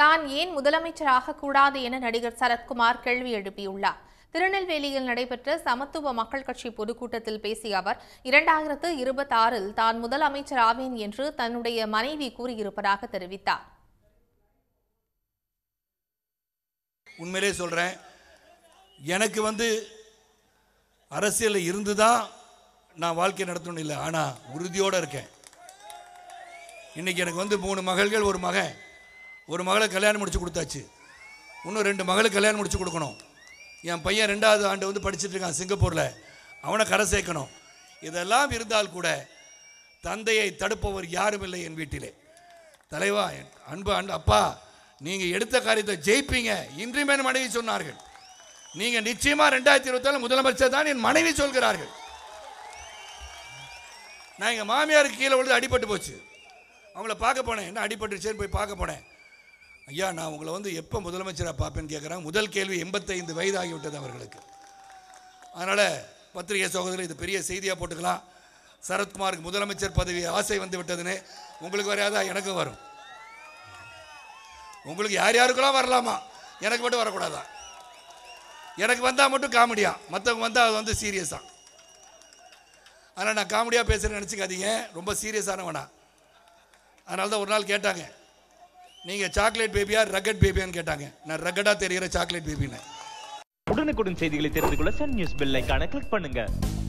தான் ஏன் முதலமைச்சராக கூடாது என நடிகர் சரத்குமார் கேள்வி எழுப்பியுள்ளார் திருநெல்வேலியில் நடைபெற்ற சமத்துவ மக்கள் கட்சி பொதுக்கூட்டத்தில் பேசிய அவர் இரண்டாயிரத்து இருபத்தாறில் தான் முதலமைச்சர் ஆவேன் என்று தன்னுடைய மனைவி கூறியிருப்பதாக தெரிவித்தார் உண்மையிலே சொல்கிறேன் எனக்கு வந்து அரசியலில் இருந்து தான் நான் வாழ்க்கை நடத்தணும் இல்லை ஆனால் உறுதியோடு இருக்கேன் இன்னைக்கு எனக்கு வந்து மூணு மகள்கள் ஒரு மகன் ஒரு மகளை கல்யாணம் முடிச்சு கொடுத்தாச்சு இன்னும் ரெண்டு மகளுக்கு கல்யாணம் முடிச்சு கொடுக்கணும் என் பையன் ரெண்டாவது ஆண்டு வந்து படிச்சுட்டு இருக்கான் சிங்கப்பூரில் அவனை கரை சேர்க்கணும் இதெல்லாம் இருந்தால் கூட தந்தையை தடுப்பவர் யாரும் இல்லை என் வீட்டிலே தலைவா என் அன்பு அன்பு அப்பா நீங்கள் எடுத்த காரியத்தை ஜெயிப்பீங்க இன்றியுமே என் மனைவி சொன்னார்கள் நீங்கள் நிச்சயமாக ரெண்டாயிரத்தி இருபத்தாலு முதலமைச்சர் தான் என் மனைவி சொல்கிறார்கள் நான் எங்கள் மாமியாருக்கு கீழே விழுந்து அடிபட்டு போச்சு அவங்கள பார்க்க போனேன் என்ன அடிபட்டுச்சேன்னு போய் பார்க்க போனேன் ஐயா நான் உங்களை வந்து எப்போ முதலமைச்சராக பார்ப்பேன்னு கேட்குறாங்க முதல் கேள்வி எண்பத்தைந்து வயதாகிவிட்டது அவர்களுக்கு அதனால் பத்திரிகை சகோதரர் இது பெரிய செய்தியாக போட்டுக்கலாம் சரத்குமாருக்கு முதலமைச்சர் பதவி ஆசை வந்து விட்டதுன்னு உங்களுக்கு வராதா எனக்கும் வரும் உங்களுக்கு யார் யாருக்கெல்லாம் வரலாமா எனக்கு மட்டும் வரக்கூடாதா எனக்கு வந்தால் மட்டும் காமெடியா மற்றவங்க வந்தால் அது வந்து சீரியஸாக ஆனால் நான் காமெடியாக பேசுகிறேன்னு நினச்சிக்காதீங்க ரொம்ப சீரியஸானவனா அதனால தான் ஒரு நாள் கேட்டாங்க நீங்கள் சாக்லேட் பேபியா ரக்கட் பேபியான்னு கேட்டாங்க நான் ரக்கடாக தெரிகிற சாக்லேட் பேபின்னு உடனுக்குடன் செய்திகளை தெரிந்து கொள்ள சன் நியூஸ் பெல் ஐகானை கிளிக் பண்ணுங்க